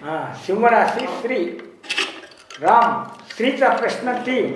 ఆ, సింహరాశి స్త్రీ రామ్ स्त्रीचा प्रश्न तीन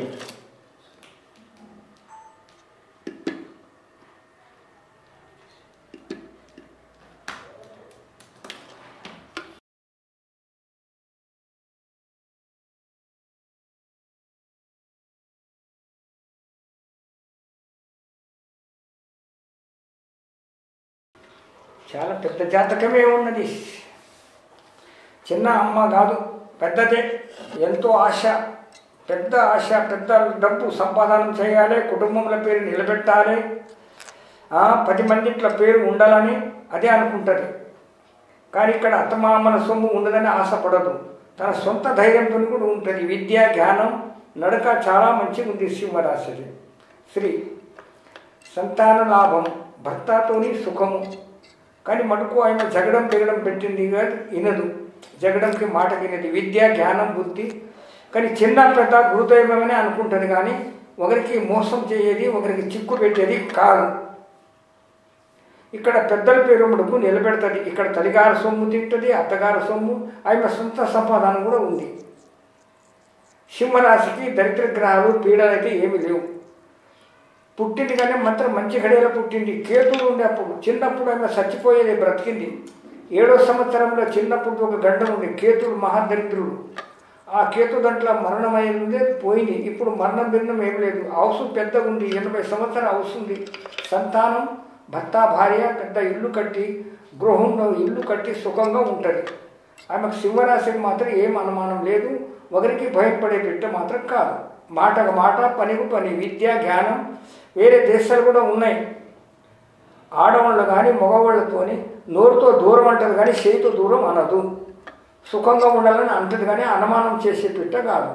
చాలా పెద్ద జాతకమే ఉన్నది చిన్న అమ్మ కాదు పెద్దదే ఎంతో ఆశ పెద్ద ఆశ పెద్ద డబ్బు సంపాదన చేయాలి కుటుంబంలో పేరు నిలబెట్టాలి ఆ, పది మందిట్ల పేరు ఉండాలని అదే అనుకుంటుంది కానీ ఇక్కడ అత్తమామల సొమ్ము ఉండదని ఆశపడదు తన సొంత ధైర్యంతో కూడా ఉంటుంది విద్య జ్ఞానం నడక చాలా మంచిగా ఉంది సింహరాశిది శ్రీ సంతాన లాభం భర్తతోని సుఖము కానీ మటుకు ఆయన జగడం దిగడం పెట్టింది కాదు వినదు జగడంకి మాట వినది విద్య జ్ఞానం బుద్ధి కానీ చిన్న పెద్ద గురుదైవమని అనుకుంటుంది కానీ ఒకరికి మోసం చేయేది ఒకరికి చిక్కు పెట్టేది కాదు ఇక్కడ పెద్దల పేరు మటుకు నిలబెడుతుంది ఇక్కడ తల్లిగారి సొమ్ము తింటుంది అత్తగారి సొమ్ము ఆమె సొంత సంపాదన కూడా ఉంది సింహరాశికి దరిద్ర గ్రహాలు పీడలు అయితే ఏమీ లేవు పుట్టింది కానీ మాత్రం మంచి గడియలో పుట్టింది కేతుడు ఉండే అప్పుడు చిన్నప్పుడు ఆమె చచ్చిపోయేది బ్రతికింది ఏడో సంవత్సరంలో చిన్నప్పుడు ఒక గంట ఉంది కేతుడు మహాదరిద్రుడు ఆ కేతు దాంట్లో మరణమైంది పోయింది ఇప్పుడు మరణం భిన్నం ఏం లేదు హౌస్ పెద్దగా ఉంది ఎనభై సంవత్సరాలు హౌస్ ఉంది సంతానం భర్త భార్య పెద్ద ఇల్లు కట్టి గృహంలో ఇల్లు కట్టి సుఖంగా ఉంటుంది ఆమెకు సింహరాశికి మాత్రం ఏం అనుమానం లేదు ఒకరికి భయపడే బిడ్డ మాత్రం కాదు మాటకు మాట పనికి పని విద్య జ్ఞానం వేరే దేశాలు కూడా ఉన్నాయి ఆడవాళ్ళు కానీ మగవాళ్ళతోని నోరుతో దూరం అంటది కానీ చేతితో దూరం అనదు సుఖంగా ఉండాలని అంటది కానీ అనుమానం చేసే పిట్ట కాదు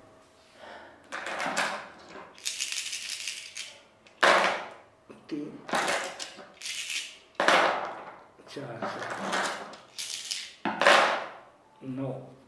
నో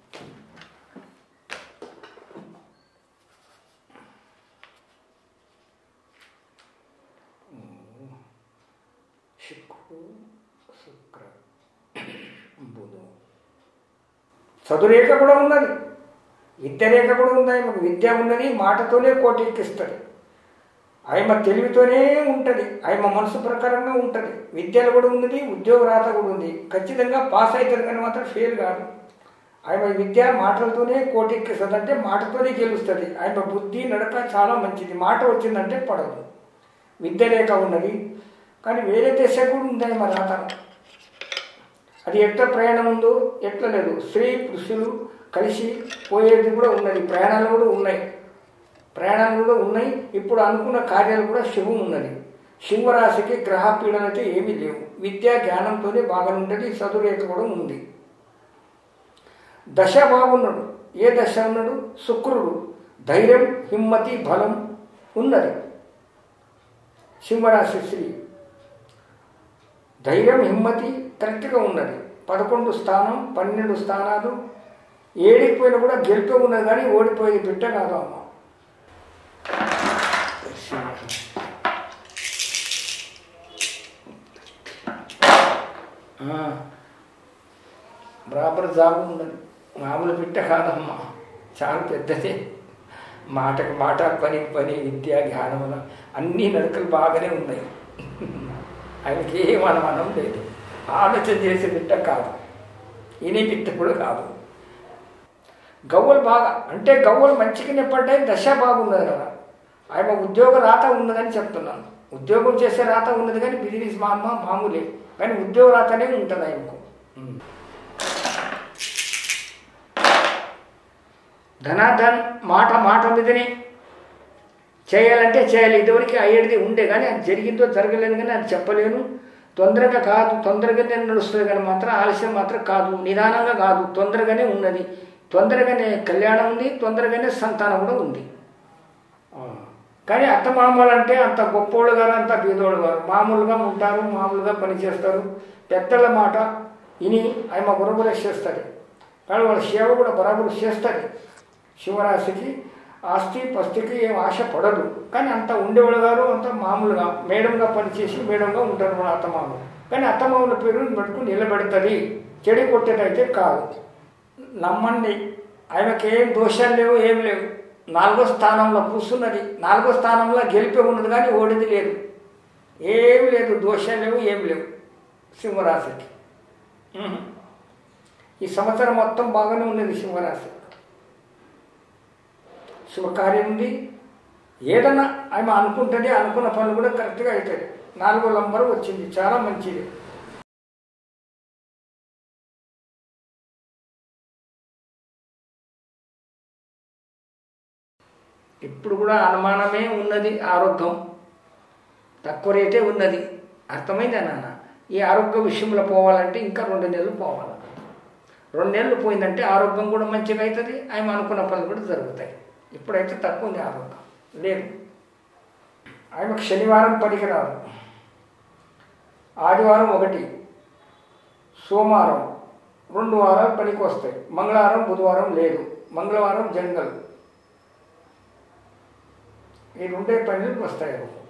శుక్రు శుక్ర బుధు చదురేఖ కూడా ఉన్నది విద్య రేఖ కూడా ఉంది ఆయనకు విద్య ఉన్నది మాటతోనే కోటెక్కిస్తుంది ఆయమ తెలివితోనే ఉంటుంది ఆయమ మనసు ప్రకారంగా ఉంటుంది విద్యలో కూడా ఉన్నది ఉద్యోగ రాత కూడా ఉంది ఖచ్చితంగా పాస్ అవుతుంది కానీ మాత్రం ఫెయిల్ కాదు ఆయన విద్య మాటలతోనే కోటెక్కిస్తుంది అంటే మాటతోనే గెలుస్తుంది ఆయన బుద్ధి నడక చాలా మంచిది మాట వచ్చిందంటే పడదు విద్య రేఖ ఉన్నది కానీ వేరే దేశం కూడా ఉంది ఆయన రాత అది ఎట్లా ప్రయాణం ఉందో ఎట్లా లేదు స్త్రీ పురుషులు కలిసి పోయేది కూడా ఉన్నది ప్రయాణాలు కూడా ఉన్నాయి ప్రయాణాలు కూడా ఉన్నాయి ఇప్పుడు అనుకున్న కార్యాలు కూడా శుభం ఉన్నది సింహరాశికి గ్రహ పీడలు అయితే ఏమీ లేవు విద్యా జ్ఞానంతోనే బాగా ఉంటుంది చదువురేఖ కూడా ఉంది దశ బాగున్నాడు ఏ దశ ఉన్నాడు శుక్రుడు ధైర్యం హిమ్మతి బలం ఉన్నది సింహరాశి స్త్రీ ధైర్యం హిమ్మతి కరెక్ట్గా ఉన్నది పదకొండు స్థానం పన్నెండు స్థానాలు ఏడిపోయినా కూడా గెలిపే ఉన్నది కానీ ఓడిపోయేది బిడ్డ కాదు అమ్మ ఆ, బరాబర్ జాబు ఉన్నది మామూలు బిడ్డ కాదమ్మా చాలా పెద్దదే మాటకు మాట పని పని విద్య జ్ఞానముల అన్ని నడకలు బాగానే ఉన్నాయి ఆయనకి ఏం అనుమానం లేదు ఆలోచన చేసే బిడ్డ కాదు ఈయన బిడ్డ కూడా కాదు గవ్వలు బాగా అంటే గవ్వలు మంచిగానే పడ్డాయి దశ బాగున్నది కదా ఆయన ఉద్యోగ రాత ఉన్నదని చెప్తున్నాను ఉద్యోగం చేసే రాత ఉన్నది కానీ బిజినెస్ మా అమ్మ మామూలే కానీ ఉద్యోగ రాతనే ఉంటుంది ఆయనకు ధనాధన్ మాట మాట మీదనే చేయాలంటే చేయాలి ఇదివరకు అయ్యేది ఉండే కానీ అది జరిగిందో జరగలేదు కానీ అది చెప్పలేను తొందరగా కాదు తొందరగానే నడుస్తుంది కానీ మాత్రం ఆలస్యం మాత్రం కాదు నిదానంగా కాదు తొందరగానే ఉన్నది తొందరగానే కళ్యాణం ఉంది తొందరగానే సంతానం కూడా ఉంది కానీ అత్త మామూలు అంటే అంత గొప్పోళ్ళు గారు అంత బీదోళ్ళు గారు మామూలుగా ఉంటారు మామూలుగా పనిచేస్తారు పెద్దల మాట ఇని ఆయన బురబుర చేస్తుంది కానీ వాళ్ళ సేవ కూడా బరాబరు చేస్తుంది శివరాశికి ఆస్తి పస్తికి ఏం ఆశ పడదు కానీ అంత ఉండేవాళ్ళు గారు అంత మామూలుగా మేడంగా పనిచేసి మేడంగా ఉంటారు మన అత్తమామలు కానీ అత్తమామల పేరు మటుకు నిలబెడుతుంది చెడి కొట్టేదైతే కాదు నమ్మండి ఆమెకి ఏం దోషాలు లేవు ఏం లేవు నాలుగో స్థానంలో కూర్చున్నది నాలుగో స్థానంలో గెలిపే ఉన్నది కానీ ఓడిది లేదు ఏం లేదు దోషాలు లేవు ఏం లేవు సింహరాశికి ఉహు. ఈ సంవత్సరం మొత్తం బాగానే ఉన్నది సింహరాశి శుభకార్యం ఉంది ఏదన్నా ఆమె అనుకుంటుంది అనుకున్న పనులు కూడా కరెక్ట్గా అవుతుంది నాలుగో నంబర్ వచ్చింది చాలా మంచిది ఇప్పుడు కూడా అనుమానమే ఉన్నది ఆరోగ్యం తక్కువ రేటే ఉన్నది అర్థమైందా నాన్న ఈ ఆరోగ్య విషయంలో పోవాలంటే ఇంకా రెండు నెలలు పోవాలి రెండు నెలలు పోయిందంటే ఆరోగ్యం కూడా మంచిగా అవుతుంది ఆమె అనుకున్న పనులు కూడా జరుగుతాయి ఇప్పుడైతే తక్కువ ఉంది ఆరోగ్యం లేదు ఆమెకు శనివారం పనికిరాదు ఆదివారం ఒకటి సోమవారం రెండు వారాలు పనికి వస్తాయి మంగళవారం బుధవారం లేదు మంగళవారం జంగల్ ఈ రెండే పనులు వస్తాయి